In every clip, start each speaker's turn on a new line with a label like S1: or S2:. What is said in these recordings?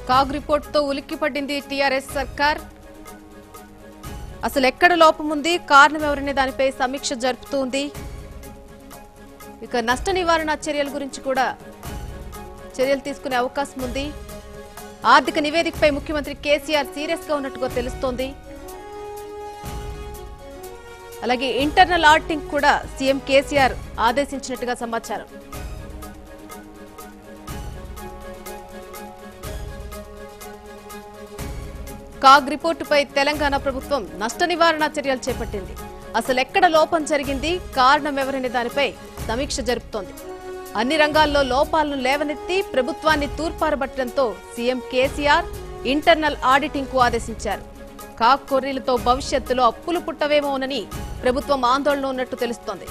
S1: CAG రిపోర్టుతో ఉలిక్కిపడింది TRS సర్కార్ అసలు ఎక్కడ లోపం ఉంది కారణం ఎవరనే దానిపై సమీక్ష జరుపుతోంది ఇక నష్ట నివారణ చర్యల గురించి కూడా చర్యలు తీసుకునే అవకాశం ఉంది ఆర్థిక నివేదికపై ముఖ్యమంత్రి కేసీఆర్ సీరియస్ గా ఉన్నట్టుగా తెలుస్తోంది అలాగే ఇంటర్నల్ ఆడిటింగ్ కూడా సీఎం కేసీఆర్ ఆదేశించినట్టుగా సమాచారం కాగ్ రిపోర్టుపై తెలంగాణ ప్రభుత్వం నష్ట నివారణ చర్యలు చేపట్టింది అసలు ఎక్కడ లోపం జరిగింది కారణం ఎవరనే దానిపై సమీక్ష జరుపుతోంది అన్ని రంగాల్లో లోపాలను లేవనెత్తి ప్రభుత్వాన్ని తూర్పారబట్టడంతో సీఎం కేసీఆర్ ఇంటర్నల్ ఆడిటింగ్ కు ఆదేశించారు కాగ్ కొర్రీలతో భవిష్యత్తులో అప్పులు పుట్టవేమోనని ప్రభుత్వం ఆందోళన ఉన్నట్టు తెలుస్తోంది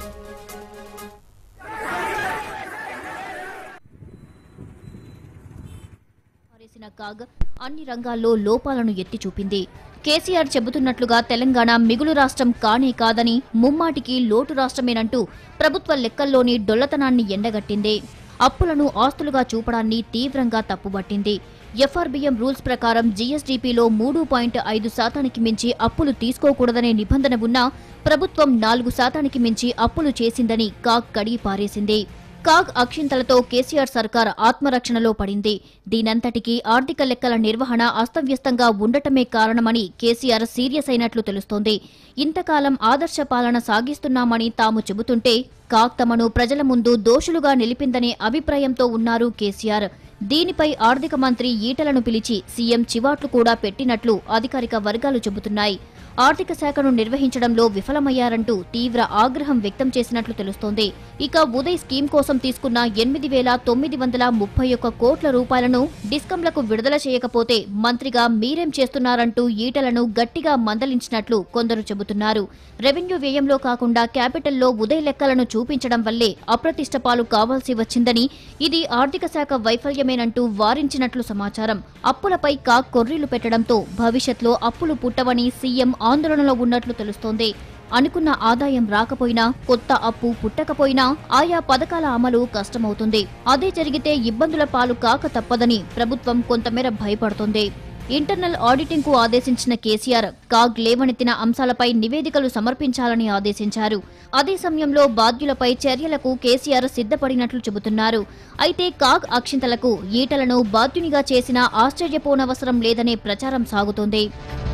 S2: పారేసిన కాగ్ అన్ని రంగాల్లో లోపాలను ఎత్తి చూపింది కేసీఆర్ చెబుతున్నట్లుగా తెలంగాణ మిగులు రాష్ట్రం కానే కాదని ముమ్మాటికి లోటు రాష్ట్రమేనంటూ ప్రభుత్వ లెక్కల్లోని డొల్లతనాన్ని ఎండగట్టింది అప్పులను ఆస్తులుగా చూపడాన్ని తీవ్రంగా తప్పుబట్టింది ఎఫ్ఆర్బిఎం రూల్స్ ప్రకారం జీఎస్డీపీలో మూడు పాయింట్ ఐదు శాతానికి మించి అప్పులు తీసుకోకూడదనే నిబంధన ఉన్నా ప్రభుత్వం నాలుగు శాతానికి మించి అప్పులు చేసిందని కాగ్ కడిగి పారేసింది కాగ్ అక్షింతలతో కేసీఆర్ సర్కార్ ఆత్మరక్షణలో పడింది దీనంతటికీ ఆర్థిక లెక్కల నిర్వహణ అస్తవ్యస్తంగా ఉండటమే కారణమని కేసీఆర్ సీరియస్ అయినట్లు తెలుస్తోంది ఇంతకాలం ఆదర్శ పాలన సాగిస్తున్నామని తాము చెబుతుంటే కాగ్ తమను ప్రజల ముందు దోషులుగా నిలిపిందనే అభిప్రాయంతో ఉన్నారు కేసీఆర్ దీనిపై ఆర్థిక మంత్రి ఈటలను పిలిచి సీఎం చివాట్లు కూడా పెట్టినట్లు అధికారిక వర్గాలు చెబుతున్నాయి ఆర్థిక శాఖను నిర్వహించడంలో విఫలమయ్యారంటూ తీవ్ర ఆగ్రహం వ్యక్తం చేసినట్లు తెలుస్తోంది ఇక ఉదయ్ స్కీమ్ కోసం తీసుకున్న ఎనిమిది వేల తొమ్మిది వందల ముప్పై ఒక్క కోట్ల రూపాయలను డిస్కంలకు విడుదల చేయకపోతే మంత్రిగా మీరేం చేస్తున్నారంటూ ఈటలను గట్టిగా మందలించినట్లు కొందరు చెబుతున్నారు రెవెన్యూ వ్యయంలో కాకుండా క్యాపిటల్లో ఉదయ్ లెక్కలను చూపించడం వల్లే అప్రతిష్ట పాలు కావాల్సి వచ్చిందని ఇది ఆర్థిక శాఖ వైఫల్యమేనంటూ వారించినట్లు సమాచారం అప్పులపై కాక్ కొర్రీలు పెట్టడంతో భవిష్యత్లో అప్పులు పుట్టవని సీఎం ఆందోళనలో ఉన్నట్లు తెలుస్తోంది అనుకున్న ఆదాయం రాకపోయినా కొత్త అప్పు పుట్టకపోయినా ఆయా పథకాల అమలు కష్టమవుతుంది అదే జరిగితే ఇబ్బందుల పాలు కాక తప్పదని ప్రభుత్వం కొంతమేర భయపడుతోంది ఇంటర్నల్ ఆడిటింగ్ కు ఆదేశించిన కేసీఆర్ కాగ్ లేవనెత్తిన అంశాలపై నివేదికలు సమర్పించాలని ఆదేశించారు అదే సమయంలో బాధ్యులపై చర్యలకు కేసీఆర్ సిద్ధపడినట్లు చెబుతున్నారు అయితే కాగ్ అక్షింతలకు ఈటలను బాధ్యునిగా చేసినా ఆశ్చర్యపోనవసరం లేదనే ప్రచారం సాగుతోంది